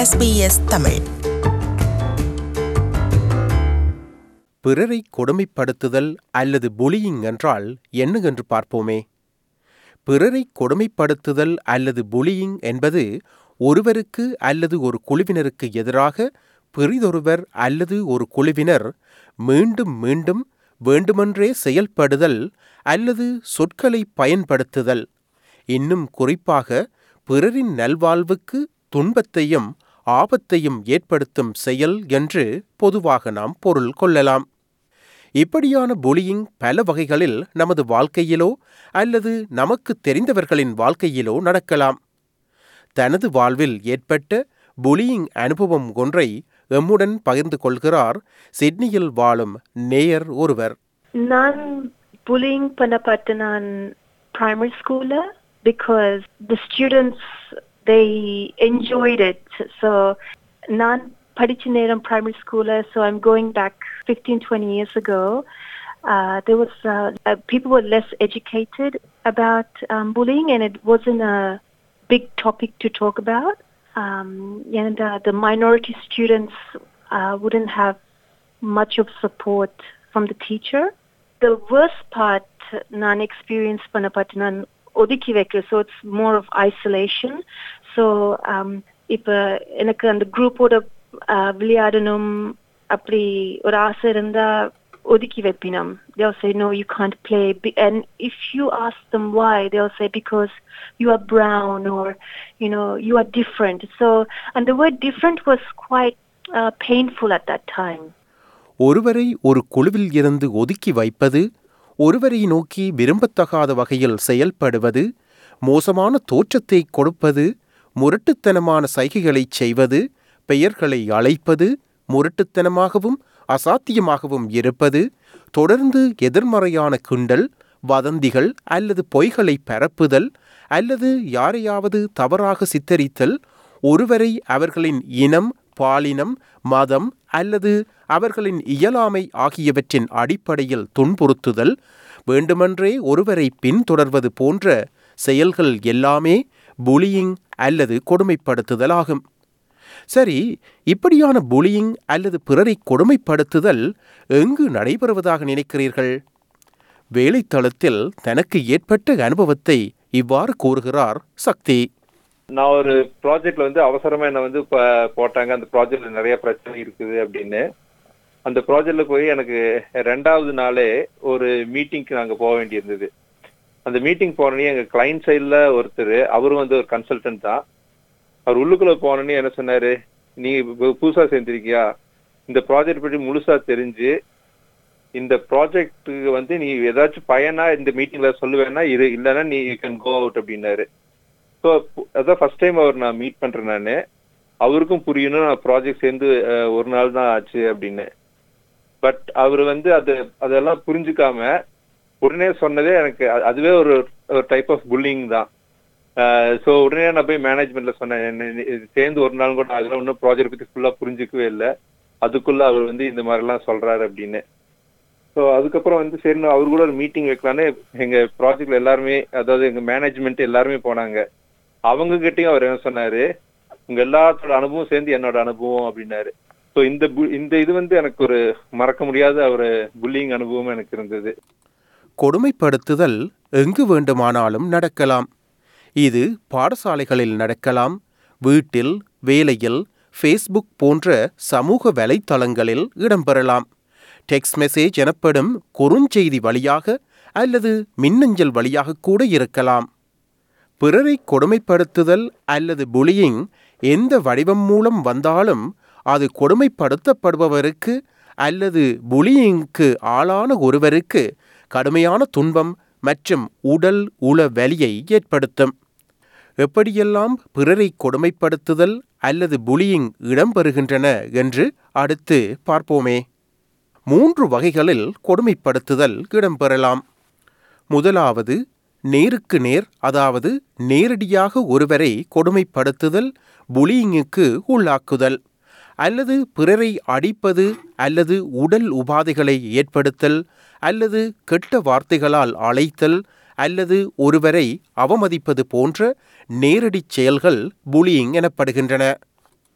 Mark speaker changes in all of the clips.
Speaker 1: SBS Tamil
Speaker 2: பிறரை கொடுமைப்படுத்துதல் அல்லது bullying என்றால் என்ன என்று பார்ப்போமே பிறரை கொடுமைப்படுத்துதல் அல்லது புலியிங் என்பது ஒருவருக்கு அல்லது ஒரு குழுவினருக்கு எதிராக பிறிதொருவர் அல்லது ஒரு குழுவினர் மீண்டும் மீண்டும் வேண்டுமென்றே செயல்படுதல் அல்லது சொற்களை பயன்படுத்துதல் இன்னும் குறிப்பாக பிறரின் நல்வாழ்வுக்கு துன்பத்தையும் ஆபத்தையும் ஏற்படுத்தும் செயல் என்று பொதுவாக நாம் பொருள் கொள்ளலாம் இப்படியான புலியிங் பல வகைகளில் நமது வாழ்க்கையிலோ அல்லது நமக்கு தெரிந்தவர்களின் வாழ்க்கையிலோ நடக்கலாம் தனது வாழ்வில் ஏற்பட்ட புலியிங் அனுபவம் ஒன்றை எம்முடன் பகிர்ந்து கொள்கிறார் சிட்னியில் வாழும் நேயர் ஒருவர்
Speaker 3: நான் bullying பண்ணப்பட்ட நான் primary school because the students they enjoyed it so நான் படிச்ச நேரம் primary school so I'm going back 15 20 years ago uh, there was uh, uh, people were less educated about um, bullying and it wasn't a big topic to talk about um, and uh, the minority students uh, wouldn't have much of support from the teacher the worst part நான் experience பண்ணப்பட்ட நான் ஒதுக்கி வைக்கிறேன் so it's more of isolation so இப்போ எனக்கு அந்த குரூப்போட விளையாடணும் அப்படி ஒரு ஆசை இருந்தா ஒதுக்கி வைப்பினம் they'll say no you can't play Be- and if you ask them why they'll say because you are brown or you know you are different so and the word different was quite uh, painful at that time
Speaker 2: ஒருவரை ஒரு குழுவில் இருந்து ஒதுக்கி வைப்பது ஒருவரை நோக்கி விரும்பத்தகாத வகையில் செயல்படுவது மோசமான தோற்றத்தை கொடுப்பது முரட்டுத்தனமான சைகைகளைச் செய்வது பெயர்களை அழைப்பது முரட்டுத்தனமாகவும் அசாத்தியமாகவும் இருப்பது தொடர்ந்து எதிர்மறையான கிண்டல் வதந்திகள் அல்லது பொய்களை பரப்புதல் அல்லது யாரையாவது தவறாக சித்தரித்தல் ஒருவரை அவர்களின் இனம் பாலினம் மதம் அல்லது அவர்களின் இயலாமை ஆகியவற்றின் அடிப்படையில் துன்புறுத்துதல் வேண்டுமென்றே ஒருவரை பின்தொடர்வது போன்ற செயல்கள் எல்லாமே புலியிங் அல்லது கொடுமைப்படுத்துதலாகும் சரி இப்படியான புலியிங் அல்லது பிறரை கொடுமைப்படுத்துதல் எங்கு நடைபெறுவதாக நினைக்கிறீர்கள் வேலைத்தளத்தில் தனக்கு ஏற்பட்ட அனுபவத்தை இவ்வாறு கூறுகிறார் சக்தி
Speaker 4: நான் ஒரு ப்ராஜெக்ட்ல வந்து அவசரமா என்ன வந்து இப்ப போட்டாங்க அந்த ப்ராஜெக்ட்ல நிறைய பிரச்சனை இருக்குது அப்படின்னு அந்த ப்ராஜெக்ட்ல போய் எனக்கு ரெண்டாவது நாளே ஒரு மீட்டிங்க்கு நாங்க போக வேண்டியிருந்தது அந்த மீட்டிங் போனோடனே எங்க கிளைண்ட் சைட்ல ஒருத்தர் அவரும் வந்து ஒரு கன்சல்டன்ட் தான் அவர் உள்ளுக்குள்ள போனோடனே என்ன சொன்னாரு நீ இப்ப புதுசா சேர்ந்திருக்கியா இந்த ப்ராஜெக்ட் பற்றி முழுசா தெரிஞ்சு இந்த ப்ராஜெக்ட்டுக்கு வந்து நீ ஏதாச்சும் பயனா இந்த மீட்டிங்ல சொல்லுவேன்னா இரு இல்லைன்னா நீ யூ கேன் கோ அவுட் அப்படின்னாரு ஸோ அதான் ஃபர்ஸ்ட் டைம் அவர் நான் மீட் பண்றேன் நான் அவருக்கும் புரியணும் நான் ப்ராஜெக்ட் சேர்ந்து அஹ், ஒரு நாள் தான் ஆச்சு அப்படின்னு பட் அவர் வந்து அது அதெல்லாம் புரிஞ்சுக்காம உடனே சொன்னதே எனக்கு அ- அதுவே ஒரு ஒரு டைப் ஆஃப் புல்லிங் தான் ஸோ உடனே நான் போய் மேனேஜ்மெண்ட்ல சொன்னேன் என்ன- இது- இது சேர்ந்து ஒரு நாள் கூட ஆகல இன்னும் ப்ராஜெக்ட் பத்தி ஃபுல்லா புரிஞ்சுக்கவே இல்லை அதுக்குள்ள அவர் வந்து இந்த மாதிரிலாம் சொல்றாரு அப்படின்னு ஸோ அதுக்கப்புறம் வந்து சரி நான் அவர் கூட ஒரு மீட்டிங் வைக்கலான்னு எங்க ப்ராஜெக்ட்ல எல்லாருமே அதாவது எங்க மேனேஜ்மெண்ட் எல்லாருமே போனாங்க அவங்க கிட்டயும் அவர் என்ன சொன்னாரு உங்க எல்லாத்தோட அனுபவம் சேர்ந்து என்னோட அனுபவம் அப்படின்னாரு ஸோ இந்த bu- இந்த இது வந்து எனக்கு ஒரு மறக்க முடியாத ஒரு புல்லிங் அனுபவம் எனக்கு இருந்தது
Speaker 2: கொடுமைப்படுத்துதல் எங்கு வேண்டுமானாலும் நடக்கலாம் இது பாடசாலைகளில் நடக்கலாம் வீட்டில் வேலையில் ஃபேஸ்புக் போன்ற சமூக வலைத்தளங்களில் இடம்பெறலாம் டெக்ஸ்ட் மெசேஜ் எனப்படும் குறுஞ்செய்தி வழியாக அல்லது மின்னஞ்சல் வழியாக கூட இருக்கலாம் பிறரை கொடுமைப்படுத்துதல் அல்லது புலியிங் எந்த வடிவம் மூலம் வந்தாலும் அது கொடுமைப்படுத்தப்படுபவருக்கு அல்லது புலியிங்க்கு ஆளான ஒருவருக்கு கடுமையான துன்பம் மற்றும் உடல் உள வலியை ஏற்படுத்தும் எப்படியெல்லாம் பிறரை கொடுமைப்படுத்துதல் அல்லது புலியிங் இடம்பெறுகின்றன என்று அடுத்து பார்ப்போமே மூன்று வகைகளில் கொடுமைப்படுத்துதல் இடம்பெறலாம் முதலாவது நேருக்கு நேர் அதாவது நேரடியாக ஒருவரை கொடுமைப்படுத்துதல் புலியிங்குக்கு உள்ளாக்குதல் அல்லது பிறரை அடிப்பது அல்லது உடல் உபாதைகளை ஏற்படுத்தல் அல்லது கெட்ட வார்த்தைகளால் அழைத்தல் அல்லது ஒருவரை அவமதிப்பது போன்ற நேரடிச் செயல்கள் புலியிங் எனப்படுகின்றன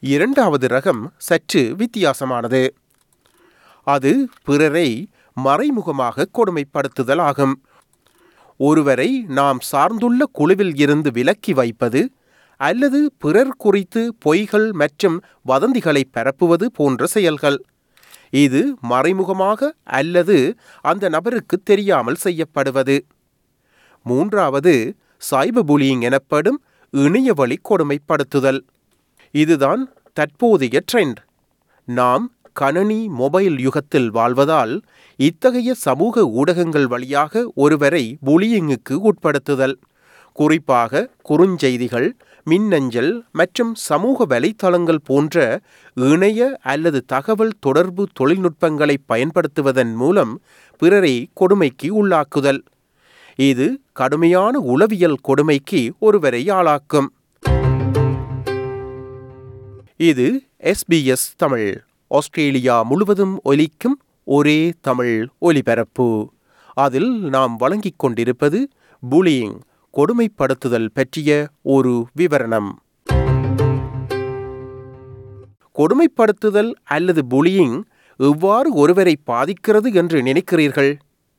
Speaker 2: இரண்டாவது ரகம் சற்று வித்தியாசமானது அது பிறரை மறைமுகமாக கொடுமைப்படுத்துதல் ஆகும் ஒருவரை நாம் சார்ந்துள்ள குழுவில் இருந்து விலக்கி வைப்பது அல்லது பிறர் குறித்து பொய்கள் மற்றும் வதந்திகளை பரப்புவது போன்ற செயல்கள் இது மறைமுகமாக அல்லது அந்த நபருக்கு தெரியாமல் செய்யப்படுவது மூன்றாவது சைபர் புலியிங் எனப்படும் இணையவழி கொடுமைப்படுத்துதல் இதுதான் தற்போதைய ட்ரெண்ட் நாம் கணனி மொபைல் யுகத்தில் வாழ்வதால் இத்தகைய சமூக ஊடகங்கள் வழியாக ஒருவரை புலியிங்குக்கு உட்படுத்துதல் குறிப்பாக குறுஞ்செய்திகள் மின்னஞ்சல் மற்றும் சமூக வலைத்தளங்கள் போன்ற இணைய அல்லது தகவல் தொடர்பு தொழில்நுட்பங்களை பயன்படுத்துவதன் மூலம் பிறரை கொடுமைக்கு உள்ளாக்குதல் இது கடுமையான உளவியல் கொடுமைக்கு ஒருவரை ஆளாக்கும் இது எஸ்பிஎஸ் தமிழ் ஆஸ்திரேலியா முழுவதும் ஒலிக்கும் ஒரே தமிழ் ஒலிபரப்பு அதில் நாம் வழங்கிக் கொண்டிருப்பது புலியிங் கொடுமைப்படுத்துதல் பற்றிய ஒரு விவரணம் கொடுமைப்படுத்துதல் அல்லது புலியிங் எவ்வாறு ஒருவரை பாதிக்கிறது என்று நினைக்கிறீர்கள்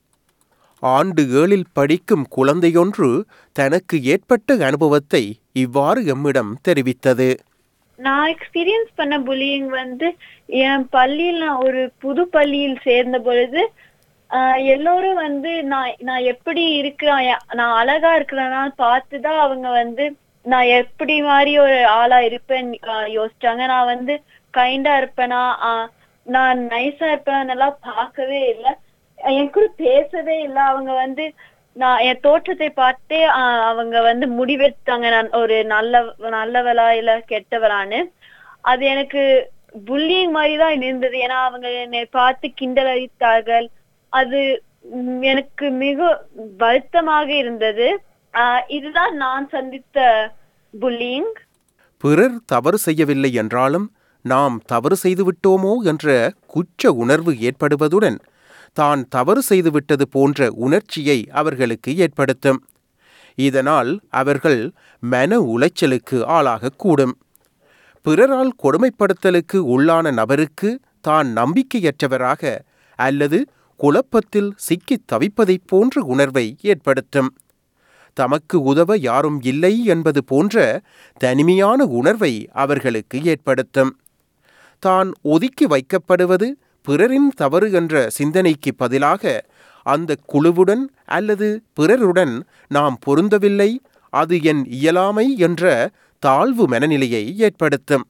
Speaker 2: ஆண்டு ஏழில் படிக்கும் குழந்தையொன்று தனக்கு ஏற்பட்ட அனுபவத்தை இவ்வாறு எம்மிடம் தெரிவித்தது
Speaker 1: நான் எக்ஸ்பீரியன்ஸ் பண்ண புலியிங் வந்து என் பள்ளியில் நான் ஒரு புது பள்ளியில் சேர்ந்த பொழுது ஆஹ் எல்லோரும் வந்து நான் நான் எப்படி இருக்கிறேன் யா- நான் அழகா இருக்கிறேன்னா பார்த்துதான் அவங்க வந்து நான் எப்படி மாதிரி ஒரு ஆளா இருப்பேன்னு ஆஹ் யோசிச்சாங்க நான் வந்து கைண்டா இருப்பேனா ஆஹ் நான் நைஸா இருப்பேனெல்லாம் பார்க்கவே இல்லை என் கூட பேசவே இல்லை அவங்க வந்து நான் என் தோற்றத்தை பார்த்தே ஆஹ் அவங்க வந்து முடிவெடுத்தாங்க நான் ஒரு நல்ல நல்லவளா இல்ல கெட்டவளான்னு அது எனக்கு புல்லிங் மாதிரி தான் இருந்தது ஏன்னா அவங்க என்னை பார்த்து கிண்டல் அடித்தார்கள் அது ம், எனக்கு மிக வருத்தமாக இருந்தது ஆஹ் இதுதான் நான் சந்தித்த புல்லிங்
Speaker 2: பிறர் தவறு செய்யவில்லை என்றாலும் நாம் தவறு செய்துவிட்டோமோ என்ற குற்ற உணர்வு ஏற்படுவதுடன் தான் தவறு செய்துவிட்டது போன்ற உணர்ச்சியை அவர்களுக்கு ஏற்படுத்தும் இதனால் அவர்கள் மன உளைச்சலுக்கு ஆளாகக்கூடும் பிறரால் கொடுமைப்படுத்தலுக்கு உள்ளான நபருக்கு தான் நம்பிக்கையற்றவராக அல்லது குழப்பத்தில் சிக்கித் தவிப்பதைப் போன்ற உணர்வை ஏற்படுத்தும் தமக்கு உதவ யாரும் இல்லை என்பது போன்ற தனிமையான உணர்வை அவர்களுக்கு ஏற்படுத்தும் தான் ஒதுக்கி வைக்கப்படுவது பிறரின் தவறு என்ற சிந்தனைக்கு பதிலாக அந்த குழுவுடன் அல்லது பிறருடன் நாம் பொருந்தவில்லை அது என் இயலாமை என்ற தாழ்வு மனநிலையை ஏற்படுத்தும்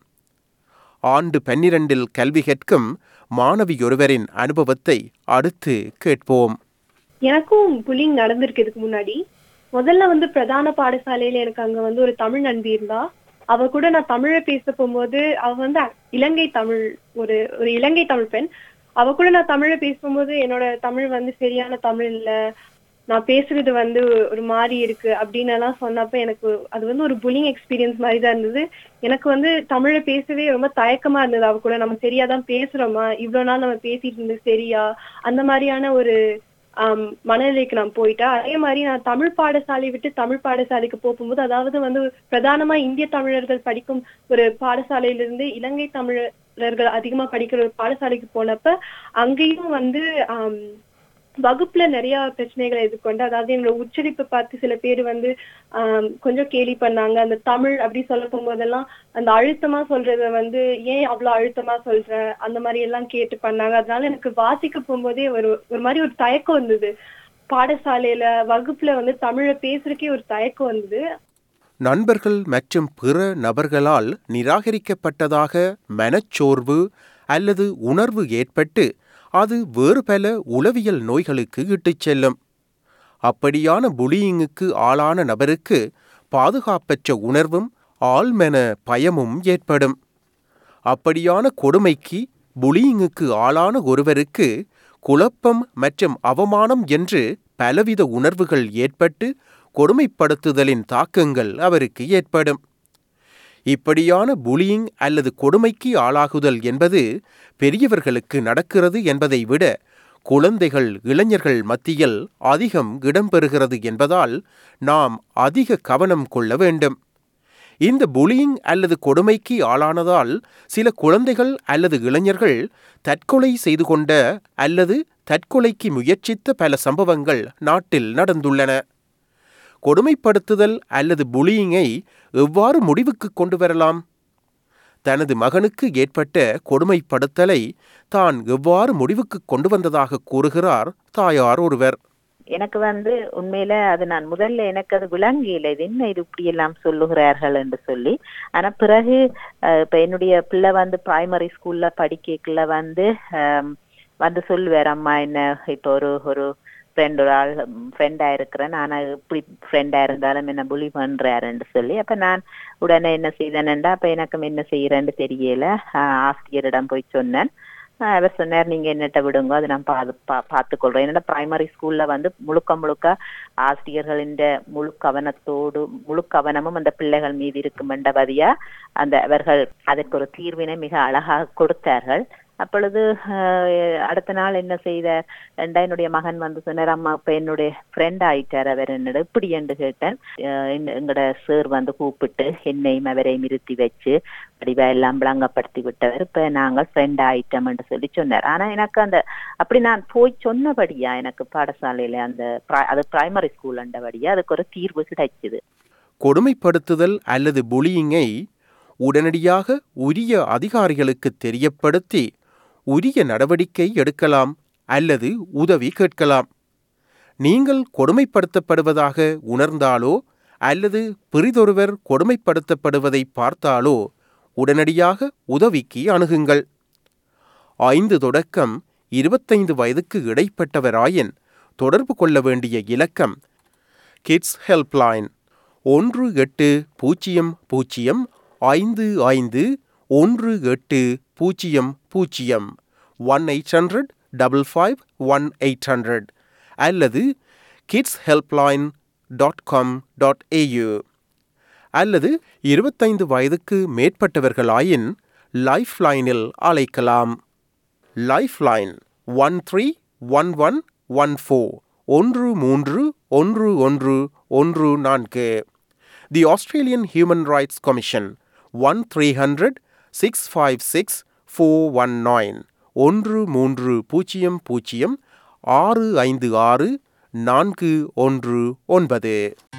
Speaker 2: ஆண்டு பன்னிரண்டில் கல்வி கற்கும் மாணவியொருவரின் அனுபவத்தை அடுத்து கேட்போம்
Speaker 5: எனக்கும் புலிங் நடந்திருக்கு இதுக்கு முன்னாடி முதல்ல வந்து பிரதான பாடசாலையில எனக்கு அங்க வந்து ஒரு தமிழ் நண்பி இருந்தா அவ கூட நான் தமிழ பேச போகும்போது அவ வந்து இலங்கை தமிழ் ஒரு ஒரு இலங்கை தமிழ் பெண் அவ கூட நான் தமிழ பேசும்போது என்னோட தமிழ் வந்து சரியான தமிழ் இல்ல நான் பேசுறது வந்து ஒரு மாதிரி இருக்கு அப்படின்னு எல்லாம் சொன்னப்ப எனக்கு அது வந்து ஒரு புலிங் எக்ஸ்பீரியன்ஸ் மாதிரி தான் இருந்தது எனக்கு வந்து தமிழ பேசவே ரொம்ப தயக்கமா இருந்தது அவ கூட நம்ம சரியாதான் பேசுறோமா இவ்வளவு நாள் நம்ம பேசிட்டு இருந்தது சரியா அந்த மாதிரியான ஒரு ஆம், மனநிலைக்கு நான் போயிட்டேன் அதே மாதிரி நான் தமிழ் பாடசாலை விட்டு தமிழ் பாடசாலைக்கு போகும்போது அதாவது வந்து பிரதானமா இந்திய தமிழர்கள் படிக்கும் ஒரு பாடசாலையிலிருந்து இலங்கை தமிழர்கள் அதிகமா படிக்கிற ஒரு பாடசாலைக்கு போனப்ப அங்கேயும் வந்து ஆம், வகுப்புல நிறைய பிரச்சனைகளை எதிர்கொண்டு அதாவது என்னோட உச்சரிப்பை பார்த்து சில பேர் வந்து ஆம், கொஞ்சம் கேலி பண்ணாங்க அந்த தமிழ் அப்படி சொல்ல போகும்போதெல்லாம் அந்த அழுத்தமா சொல்றத வந்து ஏன் அவ்வளவு அழுத்தமா சொல்ற அந்த மாதிரி எல்லாம் கேட்டு பண்ணாங்க அதனால எனக்கு வாசிக்க போகும்போதே ஒரு ஒரு மாதிரி ஒரு தயக்கம் வந்தது பாடசாலையில வகுப்புல வந்து தமிழை பேசுறதுக்கே ஒரு தயக்கம் வந்தது
Speaker 2: நண்பர்கள் மற்றும் பிற நபர்களால் நிராகரிக்கப்பட்டதாக மனச்சோர்வு அல்லது உணர்வு ஏற்பட்டு அது வேறு பல உளவியல் நோய்களுக்கு இட்டுச் செல்லும் அப்படியான புலியிங்குக்கு ஆளான நபருக்கு பாதுகாப்பற்ற உணர்வும் ஆழ்மென பயமும் ஏற்படும் அப்படியான கொடுமைக்கு புலியிங்குக்கு ஆளான ஒருவருக்கு குழப்பம் மற்றும் அவமானம் என்று பலவித உணர்வுகள் ஏற்பட்டு கொடுமைப்படுத்துதலின் தாக்கங்கள் அவருக்கு ஏற்படும் இப்படியான புலியிங் அல்லது கொடுமைக்கு ஆளாகுதல் என்பது பெரியவர்களுக்கு நடக்கிறது என்பதை விட குழந்தைகள் இளைஞர்கள் மத்தியில் அதிகம் இடம்பெறுகிறது என்பதால் நாம் அதிக கவனம் கொள்ள வேண்டும் இந்த புலியிங் அல்லது கொடுமைக்கு ஆளானதால் சில குழந்தைகள் அல்லது இளைஞர்கள் தற்கொலை செய்து கொண்ட அல்லது தற்கொலைக்கு முயற்சித்த பல சம்பவங்கள் நாட்டில் நடந்துள்ளன கொடுமைப்படுத்துதல் அல்லது புலியிங்கை எவ்வாறு முடிவுக்கு கொண்டு வரலாம் தனது மகனுக்கு ஏற்பட்ட கொடுமைப்படுத்தலை தான் எவ்வாறு முடிவுக்கு கொண்டு வந்ததாக கூறுகிறார் தாயார் ஒருவர்
Speaker 6: எனக்கு வந்து உண்மையில அது நான் முதல்ல எனக்கு அது விளங்கியில இது என்ன இது இப்படி எல்லாம் சொல்லுகிறார்கள் என்று சொல்லி ஆனா பிறகு அஹ், இப்ப என்னுடைய பிள்ளை வந்து பிரைமரி ஸ்கூல்ல படிக்கல வந்து ஆம், வந்து சொல்லுவார் அம்மா என்ன இப்போ ஒரு ஒரு ஃப்ரெண்ட் ஒரு ஆள் ஃப்ரெண்டா இருக்கிறேன் ஆனா இப்படி ஃப்ரெண்டா இருந்தாலும் என்ன புலி பண்றாருன்னு சொல்லி அப்ப நான் உடனே என்ன செய்தேன்டா அப்ப எனக்கு என்ன செய்யறேன்னு தெரியல ஆஹ், ஆசிரியரிடம் போய் சொன்னேன் ஆஹ் அவர் சொன்னார் நீங்க என்னட்ட விடுங்க அதை நான் பாது பா பார்த்துக்கொள்றேன் என்னோட பிரைமரி ஸ்கூல்ல வந்து முழுக்க முழுக்க ஆசிரியர்களின் முழு கவனத்தோடு முழு கவனமும் அந்த பிள்ளைகள் மீது இருக்கும் என்றபடியா அந்த அவர்கள் அதற்கு ஒரு தீர்வினை மிக அழகாக கொடுத்தார்கள் அப்பொழுது ஆஹ், அடுத்த நாள் என்ன செய்தார் ரெண்டா என்னுடைய மகன் வந்து சொன்னார் அம்மா இப்ப என்னுடைய ஃப்ரெண்ட் ஆயிட்டார் அவர் என்னோட இப்படி என்று கேட்டேன் ஆஹ் எங்க- எங்கட சார் வந்து கூப்பிட்டு என்னையும் அவரையும் இருத்தி வச்சு வடிவா எல்லாம் விளங்கப்படுத்தி விட்டவர் இப்ப நாங்கள் ஃப்ரெண்ட் ஆயிட்டோம் என்று சொல்லி சொன்னார் ஆனா எனக்கு அந்த அப்படி நான் போய் சொன்னபடியா எனக்கு பாடசாலையில அந்த pri- அது பிரைமரி ஸ்கூல் அண்டபடியா அதுக்கு ஒரு தீர்வு கிடைச்சது
Speaker 2: கொடுமைப்படுத்துதல் அல்லது புலியிங்கை உடனடியாக உரிய அதிகாரிகளுக்கு தெரியப்படுத்தி உரிய நடவடிக்கை எடுக்கலாம் அல்லது உதவி கேட்கலாம் நீங்கள் கொடுமைப்படுத்தப்படுவதாக உணர்ந்தாலோ அல்லது பிறிதொருவர் கொடுமைப்படுத்தப்படுவதை பார்த்தாலோ உடனடியாக உதவிக்கு அணுகுங்கள் ஐந்து தொடக்கம் இருபத்தைந்து வயதுக்கு இடைப்பட்டவராயின் தொடர்பு கொள்ள வேண்டிய இலக்கம் கிட்ஸ் ஹெல்ப்லைன் ஒன்று எட்டு பூஜ்ஜியம் பூஜ்ஜியம் ஐந்து ஐந்து ஒன்று எட்டு பூஜ்ஜியம் பூஜ்ஜியம் one eight hundred double five one eight hundred அல்லது kids helpline dot com dot AU அல்லது இருபத்தைந்து வயதுக்கு மேற்பட்டவர்களாயின் லைஃப் லைனில் அழைக்கலாம் life line one three one one one four ஒன்று மூன்று ஒன்று ஒன்று ஒன்று நான்கு the Australian human rights commission one three hundred six five six four one nine ஒன்று மூன்று பூஜ்ஜியம் பூஜ்ஜியம் ஆறு ஐந்து ஆறு நான்கு ஒன்று ஒன்பது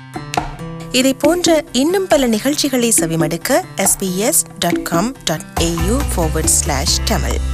Speaker 7: இதை போன்ற இன்னும் பல நிகழ்ச்சிகளை செவிமடுக்க sbs.com.au forward slash tamil